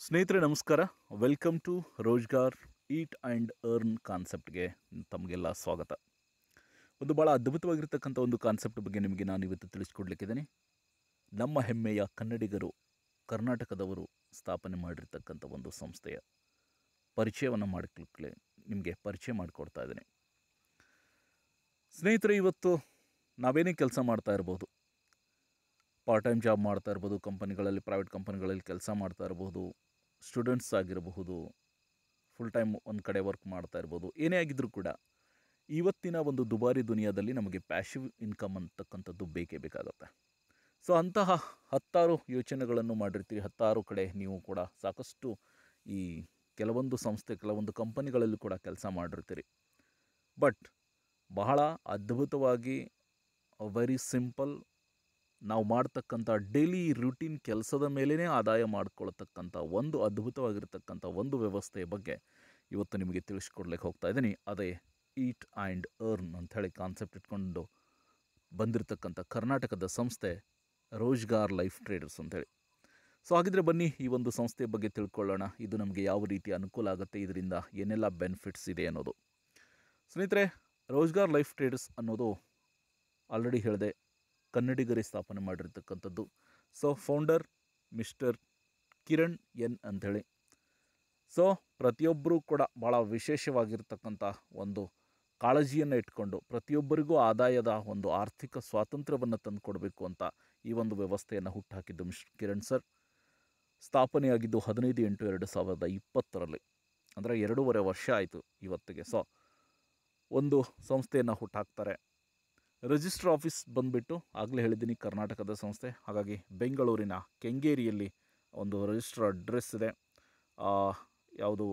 ಸ್ನೇಹಿತರೆ ನಮಸ್ಕಾರ welcome to Rozgar eat and earn ಕಾನ್ಸೆಪ್ಟ್ಗೆ ತಮಗೆಲ್ಲ ಸ್ವಾಗತ ಒಂದು ಭಾಳ ಅದ್ಭುತವಾಗಿರ್ತಕ್ಕಂಥ ಒಂದು ಕಾನ್ಸೆಪ್ಟ್ ಬಗ್ಗೆ ನಿಮಗೆ ನಾನು ಇವತ್ತು ತಿಳಿಸ್ಕೊಡ್ಲಿಕ್ಕಿದ್ದೀನಿ ನಮ್ಮ ಹೆಮ್ಮೆಯ ಕನ್ನಡಿಗರು ಕರ್ನಾಟಕದವರು ಸ್ಥಾಪನೆ ಮಾಡಿರ್ತಕ್ಕಂಥ ಒಂದು ಸಂಸ್ಥೆಯ ಪರಿಚಯವನ್ನು ಮಾಡಿಕೊಳ್ಳಿ ನಿಮಗೆ ಪರಿಚಯ ಮಾಡಿಕೊಡ್ತಾ ಇದ್ದೀನಿ ಸ್ನೇಹಿತರೆ ಇವತ್ತು ನಾವೇನೇ ಕೆಲಸ ಮಾಡ್ತಾ ಇರ್ಬೋದು ಪಾರ್ಟ್ ಟೈಮ್ ಜಾಬ್ ಮಾಡ್ತಾ ಇರ್ಬೋದು ಕಂಪನಿಗಳಲ್ಲಿ ಪ್ರೈವೇಟ್ ಕಂಪನಿಗಳಲ್ಲಿ ಕೆಲಸ ಮಾಡ್ತಾ ಇರ್ಬೋದು ಸ್ಟೂಡೆಂಟ್ಸ್ ಆಗಿರಬಹುದು ಫುಲ್ ಟೈಮ್ ಒಂದು ಕಡೆ ವರ್ಕ್ ಮಾಡ್ತಾ ಇರ್ಬೋದು ಏನೇ ಆಗಿದ್ದರೂ ಕೂಡ ಇವತ್ತಿನ ಒಂದು ದುಬಾರಿ ದುನಿಯಾದಲ್ಲಿ ನಮಗೆ ಪ್ಯಾಶಿವ್ ಇನ್ಕಮ್ ಅಂತಕ್ಕಂಥದ್ದು ಬೇಕೇ ಬೇಕಾಗುತ್ತೆ ಸೊ ಅಂತಹ ಹತ್ತಾರು ಯೋಚನೆಗಳನ್ನು ಮಾಡಿರ್ತೀರಿ ಹತ್ತಾರು ಕಡೆ ನೀವು ಕೂಡ ಸಾಕಷ್ಟು ಈ ಕೆಲವೊಂದು ಸಂಸ್ಥೆ ಕೆಲವೊಂದು ಕಂಪನಿಗಳಲ್ಲಿ ಕೂಡ ಕೆಲಸ ಮಾಡಿರ್ತೀರಿ ಬಟ್ ಬಹಳ ಅದ್ಭುತವಾಗಿ ವೆರಿ ಸಿಂಪಲ್ ನಾವು ಮಾಡ್ತಕ್ಕಂಥ ಡೈಲಿ ರುಟೀನ್ ಕೆಲಸದ ಮೇಲೇ ಆದಾಯ ಮಾಡ್ಕೊಳ್ತಕ್ಕಂಥ ಒಂದು ಅದ್ಭುತವಾಗಿರ್ತಕ್ಕಂಥ ಒಂದು ವ್ಯವಸ್ಥೆಯ ಬಗ್ಗೆ ಇವತ್ತು ನಿಮಗೆ ತಿಳಿಸ್ಕೊಡ್ಲಿಕ್ಕೆ ಹೋಗ್ತಾ ಇದ್ದೀನಿ ಅದೇ ಈಟ್ ಆ್ಯಂಡ್ ಅರ್ನ್ ಅಂಥೇಳಿ ಕಾನ್ಸೆಪ್ಟ್ ಇಟ್ಕೊಂಡು ಬಂದಿರತಕ್ಕಂಥ ಕರ್ನಾಟಕದ ಸಂಸ್ಥೆ ರೋಜ್ಗಾರ್ ಲೈಫ್ ಟ್ರೇಡರ್ಸ್ ಅಂಥೇಳಿ ಸೊ ಹಾಗಿದ್ರೆ ಬನ್ನಿ ಈ ಒಂದು ಸಂಸ್ಥೆಯ ಬಗ್ಗೆ ತಿಳ್ಕೊಳ್ಳೋಣ ಇದು ನಮಗೆ ಯಾವ ರೀತಿ ಅನುಕೂಲ ಆಗುತ್ತೆ ಇದರಿಂದ ಏನೆಲ್ಲ ಬೆನಿಫಿಟ್ಸ್ ಇದೆ ಅನ್ನೋದು ಸ್ನೇಹಿತರೆ ರೋಜ್ಗಾರ್ ಲೈಫ್ ಟ್ರೇಡರ್ಸ್ ಅನ್ನೋದು ಆಲ್ರೆಡಿ ಹೇಳಿದೆ ಕನ್ನಡಿಗರೇ ಸ್ಥಾಪನೆ ಮಾಡಿರ್ತಕ್ಕಂಥದ್ದು so founder mister Kiran N ಅಂಥೇಳಿ ಸೊ ಪ್ರತಿಯೊಬ್ಬರೂ ಕೂಡ ಭಾಳ ವಿಶೇಷವಾಗಿರ್ತಕ್ಕಂಥ ಒಂದು ಕಾಳಜಿಯನ್ನು ಇಟ್ಕೊಂಡು ಪ್ರತಿಯೊಬ್ಬರಿಗೂ ಆದಾಯದ ಒಂದು ಆರ್ಥಿಕ ಸ್ವಾತಂತ್ರ್ಯವನ್ನು ತಂದುಕೊಡಬೇಕು ಅಂತ ಈ ಒಂದು ವ್ಯವಸ್ಥೆಯನ್ನು ಹುಟ್ಟುಹಾಕಿದ್ದು ಮಿಸ್ಟರ್ ಕಿರಣ್ ಸರ್ ಸ್ಥಾಪನೆಯಾಗಿದ್ದು ಹದಿನೈದು ಎಂಟು ಎರಡು ಸಾವಿರದ ಇಪ್ಪತ್ತರಲ್ಲಿ ಅಂದರೆ ಎರಡೂವರೆ ವರ್ಷ ಆಯಿತು ಇವತ್ತಿಗೆ ಸೊ ಒಂದು ಸಂಸ್ಥೆಯನ್ನು ಹುಟ್ಟಾಕ್ತಾರೆ ರಿಜಿಸ್ಟರ್ ಆಫೀಸ್ ಬಂದುಬಿಟ್ಟು ಆಗಲೇ ಹೇಳಿದ್ದೀನಿ ಕರ್ನಾಟಕದ ಸಂಸ್ಥೆ ಹಾಗಾಗಿ ಬೆಂಗಳೂರಿನ ಕೆಂಗೇರಿಯಲ್ಲಿ ಒಂದು ರಿಜಿಸ್ಟರ್ ಅಡ್ರೆಸ್ ಇದೆ ಯಾವುದು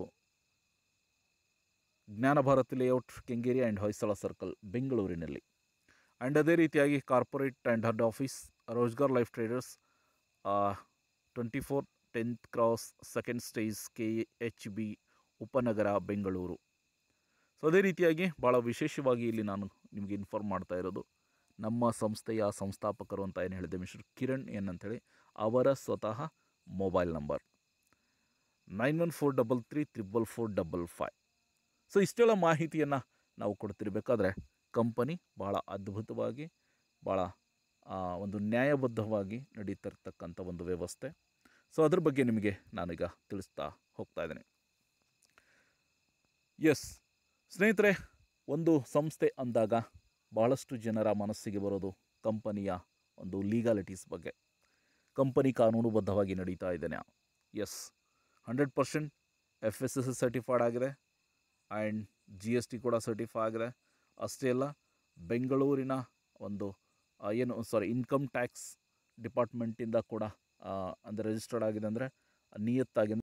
Jnana Bharathi layout Kengeri and Hoysala circle ಬೆಂಗಳೂರಿನಲ್ಲಿ ಆ್ಯಂಡ್ ಅದೇ ರೀತಿಯಾಗಿ corporate and head office Rozgar life traders twenty four tenth cross second stage K H B ಉಪನಗರ ಬೆಂಗಳೂರು ಸೊ ಅದೇ ರೀತಿಯಾಗಿ ಭಾಳ ವಿಶೇಷವಾಗಿ ಇಲ್ಲಿ ನಾನು ನಿಮಗೆ ಇನ್ಫಾರ್ಮ್ ಮಾಡ್ತಾ ಇರೋದು ನಮ್ಮ ಸಂಸ್ಥೆಯ ಸಂಸ್ಥಾಪಕರು ಅಂತ ಏನು ಹೇಳಿದೆ ಮಿಸ್ಟರ್ ಕಿರಣ್ ಎನ್ ಅಂಥೇಳಿ ಅವರ ಸ್ವತಃ mobile number nine one four double three triple four double five so ಇಷ್ಟೆಲ್ಲ ಮಾಹಿತಿಯನ್ನು ನಾವು ಕೊಡ್ತಿರ್ಬೇಕಾದ್ರೆ ಕಂಪನಿ ಭಾಳ ಅದ್ಭುತವಾಗಿ ಭಾಳ ಒಂದು ನ್ಯಾಯಬದ್ಧವಾಗಿ ನಡೀತಿರ್ತಕ್ಕಂಥ ಒಂದು ವ್ಯವಸ್ಥೆ ಸೊ ಅದ್ರ ಬಗ್ಗೆ ನಿಮಗೆ ನಾನೀಗ ತಿಳಿಸ್ತಾ ಹೋಗ್ತಾ ಇದ್ದೇನೆ ಎಸ್ ಸ್ನೇಹಿತರೆ ಒಂದು ಸಂಸ್ಥೆ ಅಂದಾಗ ಭಾಳಷ್ಟು ಜನರ ಮನಸ್ಸಿಗೆ ಬರೋದು ಕಂಪನಿಯ ಒಂದು ಲೀಗಾಲಿಟೀಸ್ ಬಗ್ಗೆ ಕಂಪನಿ ಕಾನೂನುಬದ್ಧವಾಗಿ ನಡೀತಾ ಇದ್ದೇನೆ yes hundred percent F S S S certified ಆಗಿದೆ ಆ್ಯಂಡ್ ಜಿ ಎಸ್ ಟಿ ಕೂಡ ಸರ್ಟಿಫೈ ಆಗಿದೆ ಅಷ್ಟೇ ಅಲ್ಲ ಬೆಂಗಳೂರಿನ ಒಂದು ಏನು ಸಾರಿ ಇನ್ಕಮ್ ಟ್ಯಾಕ್ಸ್ ಡಿಪಾರ್ಟ್ಮೆಂಟಿಂದ ಕೂಡ ಅಂದರೆ ರಿಜಿಸ್ಟರ್ಡ್ ಆಗಿದೆ ಅಂದರೆ ನಿಯತ್ತಾಗಿ